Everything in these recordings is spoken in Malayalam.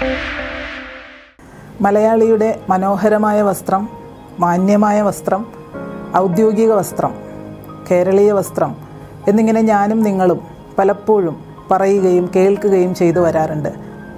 മലയാളിയുടെ മനോഹരമായ വസ്ത്രം മാന്യമായ വസ്ത്രം ഔദ്യോഗിക വസ്ത്രം കേരളീയ വസ്ത്രം എന്നിങ്ങനെ ഞാനും നിങ്ങളും പലപ്പോഴും പറയുകയും കേൾക്കുകയും ചെയ്തു വരാറുണ്ട്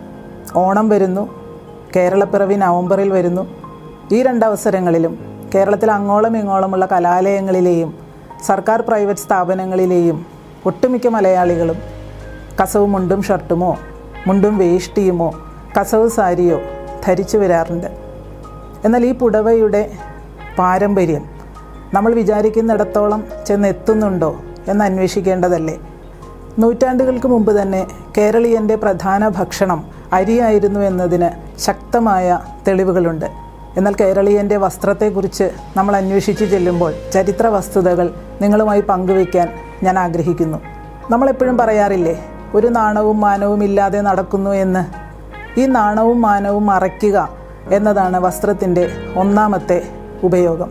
ഓണം വരുന്നു കേരളപ്പിറവി നവംബറിൽ വരുന്നു ഈ രണ്ടവസരങ്ങളിലും കേരളത്തിൽ അങ്ങോളം ഇങ്ങോളമുള്ള കലാലയങ്ങളിലെയും സർക്കാർ പ്രൈവറ്റ് സ്ഥാപനങ്ങളിലെയും ഒട്ടുമിക്ക മലയാളികളും കസവ് മുണ്ടും ഷർട്ടുമോ മുണ്ടും വേഷ്ടിയുമോ കസവ് സാരിയോ ധരിച്ചു വരാറുണ്ട് എന്നാൽ ഈ പുടവയുടെ പാരമ്പര്യം നമ്മൾ വിചാരിക്കുന്നിടത്തോളം ചെന്നെത്തുന്നുണ്ടോ എന്ന് അന്വേഷിക്കേണ്ടതല്ലേ നൂറ്റാണ്ടുകൾക്ക് മുമ്പ് തന്നെ കേരളീയൻ്റെ പ്രധാന ഭക്ഷണം അരിയായിരുന്നു എന്നതിന് ശക്തമായ തെളിവുകളുണ്ട് എന്നാൽ കേരളീയൻ്റെ വസ്ത്രത്തെക്കുറിച്ച് നമ്മൾ അന്വേഷിച്ച് ചെല്ലുമ്പോൾ ചരിത്ര വസ്തുതകൾ നിങ്ങളുമായി പങ്കുവയ്ക്കാൻ ഞാൻ ആഗ്രഹിക്കുന്നു നമ്മളെപ്പോഴും പറയാറില്ലേ ഒരു നാണവും മാനവും ഇല്ലാതെ നടക്കുന്നു എന്ന് ഈ നാണവും മാനവും മറയ്ക്കുക എന്നതാണ് വസ്ത്രത്തിൻ്റെ ഒന്നാമത്തെ ഉപയോഗം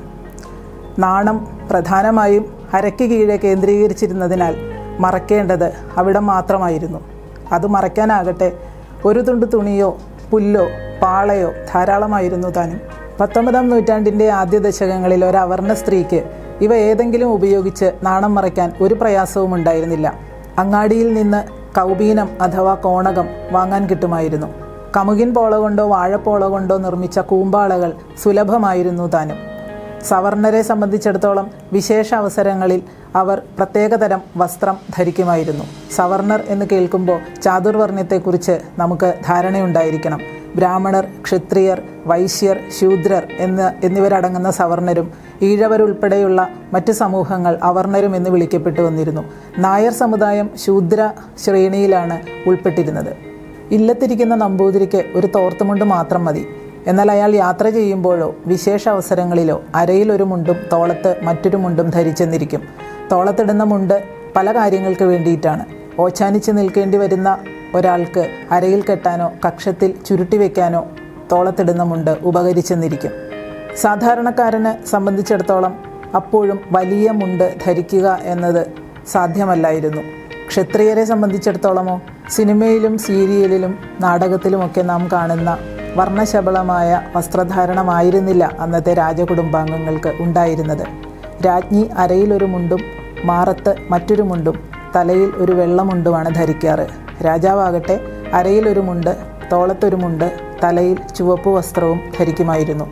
നാണം പ്രധാനമായും അരയ്ക്ക് കീഴെ കേന്ദ്രീകരിച്ചിരുന്നതിനാൽ മറക്കേണ്ടത് അവിടെ മാത്രമായിരുന്നു അത് മറയ്ക്കാനാകട്ടെ ഒരു തുണ്ട് തുണിയോ പുല്ലോ പാളയോ ധാരാളമായിരുന്നു താനും പത്തൊമ്പതാം നൂറ്റാണ്ടിൻ്റെ ആദ്യ ദശകങ്ങളിൽ ഒരു അവർണ സ്ത്രീക്ക് ഇവ ഏതെങ്കിലും ഉപയോഗിച്ച് നാണം മറയ്ക്കാൻ ഒരു പ്രയാസവും ഉണ്ടായിരുന്നില്ല അങ്ങാടിയിൽ നിന്ന് കൗബീനം അഥവാ കോണകം വാങ്ങാൻ കിട്ടുമായിരുന്നു കമുകിൻ പോള കൊണ്ടോ വാഴപ്പോള കൊണ്ടോ നിർമ്മിച്ച കൂമ്പാളകൾ സുലഭമായിരുന്നു താനും സവർണരെ സംബന്ധിച്ചിടത്തോളം വിശേഷ അവസരങ്ങളിൽ അവർ പ്രത്യേകതരം വസ്ത്രം ധരിക്കുമായിരുന്നു സവർണർ എന്ന് കേൾക്കുമ്പോൾ ചാതുർവർണ്ണയത്തെക്കുറിച്ച് നമുക്ക് ധാരണയുണ്ടായിരിക്കണം ബ്രാഹ്മണർ ക്ഷത്രിയർ വൈശ്യർ ശൂദ്രർ എന്ന് എന്നിവരടങ്ങുന്ന സവർണരും ഈഴവരുൾപ്പെടെയുള്ള മറ്റ് സമൂഹങ്ങൾ അവർണരും എന്ന് വിളിക്കപ്പെട്ടു വന്നിരുന്നു നായർ സമുദായം ശൂദ്ര ശ്രേണിയിലാണ് ഉൾപ്പെട്ടിരുന്നത് ഇല്ലത്തിരിക്കുന്ന നമ്പൂതിരിക്ക് ഒരു തോർത്തുമുണ്ട് മാത്രം മതി എന്നാൽ അയാൾ യാത്ര ചെയ്യുമ്പോഴോ വിശേഷ അവസരങ്ങളിലോ അരയിൽ ഒരു മുണ്ടും തോളത്ത് മറ്റൊരു മുണ്ടും ധരിച്ചെന്നിരിക്കും തോളത്തിടുന്ന മുണ്ട് പല കാര്യങ്ങൾക്ക് വേണ്ടിയിട്ടാണ് ഓച്ചാനിച്ച് നിൽക്കേണ്ടി വരുന്ന ഒരാൾക്ക് അരയിൽ കെട്ടാനോ കക്ഷത്തിൽ ചുരുട്ടി വയ്ക്കാനോ തോളത്തിടുന്ന മുണ്ട് ഉപകരിച്ചെന്നിരിക്കും സാധാരണക്കാരന് സംബന്ധിച്ചിടത്തോളം അപ്പോഴും വലിയ മുണ്ട് ധരിക്കുക എന്നത് സാധ്യമല്ലായിരുന്നു ക്ഷത്രിയരെ സംബന്ധിച്ചിടത്തോളമോ സിനിമയിലും സീരിയലിലും നാടകത്തിലുമൊക്കെ നാം കാണുന്ന വർണ്ണശബളമായ വസ്ത്രധാരണമായിരുന്നില്ല അന്നത്തെ രാജകുടുംബാംഗങ്ങൾക്ക് ഉണ്ടായിരുന്നത് രാജ്ഞി അരയിലൊരു മുണ്ടും മാറത്ത് മറ്റൊരു മുണ്ടും തലയിൽ ഒരു വെള്ളമുണ്ടുമാണ് ധരിക്കാറ് രാജാവാകട്ടെ അരയിലൊരു മുണ്ട് തോളത്തൊരു മുണ്ട് തലയിൽ ചുവപ്പ് വസ്ത്രവും ധരിക്കുമായിരുന്നു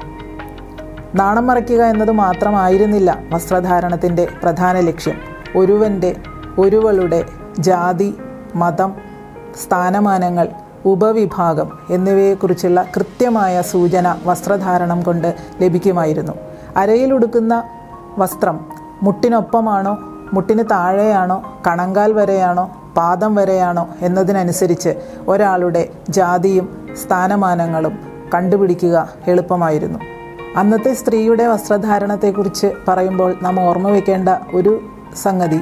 നാണം മറയ്ക്കുക എന്നത് മാത്രമായിരുന്നില്ല വസ്ത്രധാരണത്തിൻ്റെ പ്രധാന ലക്ഷ്യം ഒരുവൻ്റെ ഒരുവളുടെ ജാതി മതം സ്ഥാനമാനങ്ങൾ ഉപവിഭാഗം എന്നിവയെക്കുറിച്ചുള്ള കൃത്യമായ സൂചന വസ്ത്രധാരണം കൊണ്ട് ലഭിക്കുമായിരുന്നു അരയിലുടുക്കുന്ന വസ്ത്രം മുട്ടിനൊപ്പമാണോ മുട്ടിന് താഴെയാണോ കണങ്കാൽ വരെയാണോ പാദം വരെയാണോ എന്നതിനനുസരിച്ച് ഒരാളുടെ ജാതിയും സ്ഥാനമാനങ്ങളും കണ്ടുപിടിക്കുക എളുപ്പമായിരുന്നു അന്നത്തെ സ്ത്രീയുടെ വസ്ത്രധാരണത്തെക്കുറിച്ച് പറയുമ്പോൾ നാം ഓർമ്മ വയ്ക്കേണ്ട ഒരു സംഗതി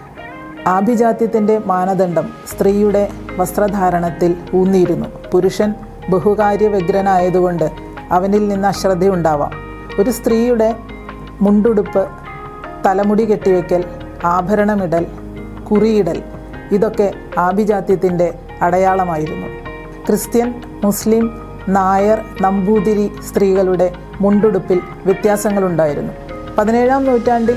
ആഭിജാത്യത്തിൻ്റെ മാനദണ്ഡം സ്ത്രീയുടെ വസ്ത്രധാരണത്തിൽ ഊന്നിയിരുന്നു പുരുഷൻ ബഹുകാര്യ വ്യഗ്രനായതുകൊണ്ട് അവനിൽ നിന്ന് അശ്രദ്ധയുണ്ടാവാം ഒരു സ്ത്രീയുടെ മുണ്ടുടുപ്പ് തലമുടി കെട്ടിവെക്കൽ ആഭരണമിടൽ കുറിയിടൽ ഇതൊക്കെ ആഭിജാത്യത്തിൻ്റെ അടയാളമായിരുന്നു ക്രിസ്ത്യൻ മുസ്ലിം നായർ നമ്പൂതിരി സ്ത്രീകളുടെ മുണ്ടുടുപ്പിൽ വ്യത്യാസങ്ങളുണ്ടായിരുന്നു പതിനേഴാം നൂറ്റാണ്ടിൽ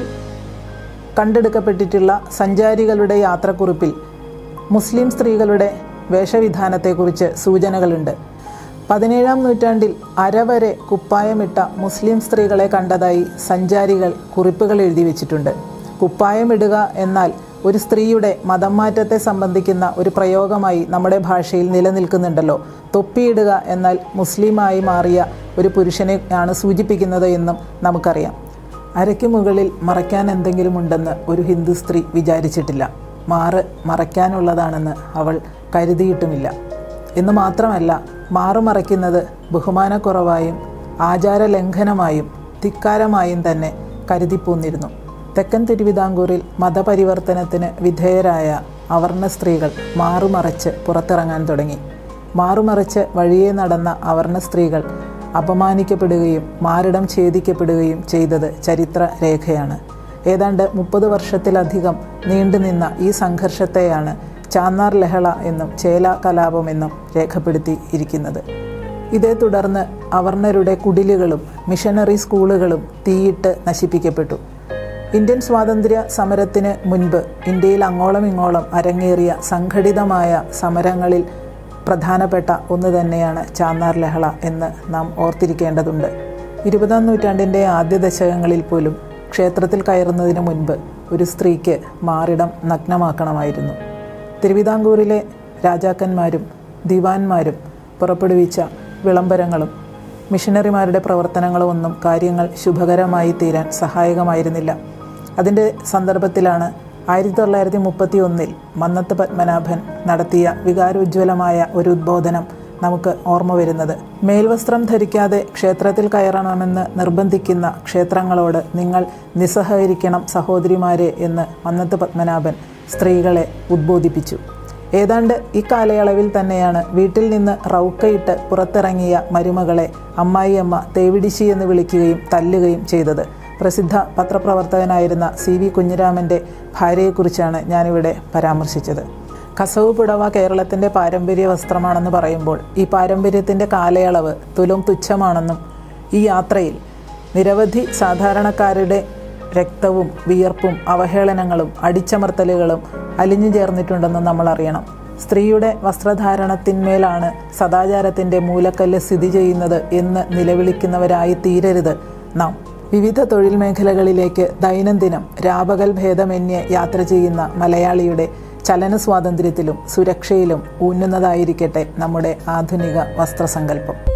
കണ്ടെടുക്കപ്പെട്ടിട്ടുള്ള സഞ്ചാരികളുടെ യാത്രക്കുറിപ്പിൽ മുസ്ലിം സ്ത്രീകളുടെ വേഷവിധാനത്തെക്കുറിച്ച് സൂചനകളുണ്ട് പതിനേഴാം നൂറ്റാണ്ടിൽ അരവരെ കുപ്പായമിട്ട മുസ്ലിം സ്ത്രീകളെ കണ്ടതായി സഞ്ചാരികൾ കുറിപ്പുകൾ എഴുതി വച്ചിട്ടുണ്ട് കുപ്പായമിടുക എന്നാൽ ഒരു സ്ത്രീയുടെ മതം മാറ്റത്തെ സംബന്ധിക്കുന്ന ഒരു പ്രയോഗമായി നമ്മുടെ ഭാഷയിൽ നിലനിൽക്കുന്നുണ്ടല്ലോ തൊപ്പിയിടുക എന്നാൽ മുസ്ലിമായി മാറിയ ഒരു പുരുഷനെ ആണ് സൂചിപ്പിക്കുന്നത് എന്നും നമുക്കറിയാം അരയ്ക്ക് മുകളിൽ മറയ്ക്കാൻ എന്തെങ്കിലും ഉണ്ടെന്ന് ഒരു ഹിന്ദു സ്ത്രീ വിചാരിച്ചിട്ടില്ല മാറ് മറയ്ക്കാനുള്ളതാണെന്ന് അവൾ കരുതിയിട്ടുമില്ല എന്ന് മാത്രമല്ല മാറു മറയ്ക്കുന്നത് ബഹുമാനക്കുറവായും ആചാരലംഘനമായും ധിക്കാരമായും തന്നെ കരുതിപ്പോന്നിരുന്നു തെക്കൻ തിരുവിതാംകൂറിൽ മതപരിവർത്തനത്തിന് വിധേയരായ അവർണ സ്ത്രീകൾ മാറുമറച്ച് പുറത്തിറങ്ങാൻ തുടങ്ങി മാറുമറച്ച് വഴിയെ നടന്ന അവർണ സ്ത്രീകൾ അപമാനിക്കപ്പെടുകയും മാറിടം ഛേദിക്കപ്പെടുകയും ചെയ്തത് ചരിത്ര രേഖയാണ് ഏതാണ്ട് മുപ്പത് വർഷത്തിലധികം നീണ്ടുനിന്ന ഈ സംഘർഷത്തെയാണ് ചാന്നാർ ലഹള എന്നും ചേല കലാപം എന്നും രേഖപ്പെടുത്തി ഇരിക്കുന്നത് ഇതേ തുടർന്ന് അവർണരുടെ കുടിലുകളും മിഷനറി സ്കൂളുകളും തീയിട്ട് നശിപ്പിക്കപ്പെട്ടു ഇന്ത്യൻ സ്വാതന്ത്ര്യ സമരത്തിന് മുൻപ് ഇന്ത്യയിൽ അങ്ങോളം ഇങ്ങോളം അരങ്ങേറിയ സംഘടിതമായ സമരങ്ങളിൽ പ്രധാനപ്പെട്ട ഒന്ന് തന്നെയാണ് ചാന്നാർ ലഹള എന്ന് നാം ഓർത്തിരിക്കേണ്ടതുണ്ട് ഇരുപതാം നൂറ്റാണ്ടിൻ്റെ ആദ്യ ദശകങ്ങളിൽ പോലും ക്ഷേത്രത്തിൽ കയറുന്നതിന് മുൻപ് ഒരു സ്ത്രീക്ക് മാറിടം നഗ്നമാക്കണമായിരുന്നു തിരുവിതാംകൂറിലെ രാജാക്കന്മാരും ദിവാൻമാരും പുറപ്പെടുവിച്ച വിളംബരങ്ങളും മിഷനറിമാരുടെ പ്രവർത്തനങ്ങളും ഒന്നും കാര്യങ്ങൾ ശുഭകരമായി തീരാൻ സഹായകമായിരുന്നില്ല അതിൻ്റെ സന്ദർഭത്തിലാണ് ആയിരത്തി തൊള്ളായിരത്തി മുപ്പത്തി ഒന്നിൽ മന്നത്ത് പത്മനാഭൻ നടത്തിയ വികാരോജ്വലമായ ഒരു ഉദ്ബോധനം നമുക്ക് ഓർമ്മ വരുന്നത് മേൽവസ്ത്രം ധരിക്കാതെ ക്ഷേത്രത്തിൽ കയറണമെന്ന് നിർബന്ധിക്കുന്ന ക്ഷേത്രങ്ങളോട് നിങ്ങൾ നിസ്സഹകരിക്കണം സഹോദരിമാരെ എന്ന് മന്നത്ത് പത്മനാഭൻ സ്ത്രീകളെ ഉദ്ബോധിപ്പിച്ചു ഏതാണ്ട് ഈ കാലയളവിൽ തന്നെയാണ് വീട്ടിൽ നിന്ന് റൗക്കയിട്ട് പുറത്തിറങ്ങിയ മരുമകളെ അമ്മായിയമ്മ തേവിടിശി എന്ന് വിളിക്കുകയും തല്ലുകയും ചെയ്തത് പ്രസിദ്ധ പത്രപ്രവർത്തകനായിരുന്ന സി വി കുഞ്ഞിരാമൻ്റെ ഭാര്യയെക്കുറിച്ചാണ് ഞാനിവിടെ പരാമർശിച്ചത് കസവ് പുടവ കേരളത്തിൻ്റെ പാരമ്പര്യ വസ്ത്രമാണെന്ന് പറയുമ്പോൾ ഈ പാരമ്പര്യത്തിൻ്റെ കാലയളവ് തുലും തുച്ഛമാണെന്നും ഈ യാത്രയിൽ നിരവധി സാധാരണക്കാരുടെ രക്തവും വിയർപ്പും അവഹേളനങ്ങളും അടിച്ചമർത്തലുകളും അലിഞ്ഞു ചേർന്നിട്ടുണ്ടെന്ന് നമ്മൾ അറിയണം സ്ത്രീയുടെ വസ്ത്രധാരണത്തിന്മേലാണ് സദാചാരത്തിൻ്റെ മൂലക്കല്ല് സ്ഥിതി ചെയ്യുന്നത് എന്ന് നിലവിളിക്കുന്നവരായി തീരരുത് നാം വിവിധ തൊഴിൽ മേഖലകളിലേക്ക് ദൈനംദിനം രാപകൽ ഭേദമന്യേ യാത്ര ചെയ്യുന്ന മലയാളിയുടെ ചലന സ്വാതന്ത്ര്യത്തിലും സുരക്ഷയിലും ഊന്നുന്നതായിരിക്കട്ടെ നമ്മുടെ ആധുനിക വസ്ത്രസങ്കല്പം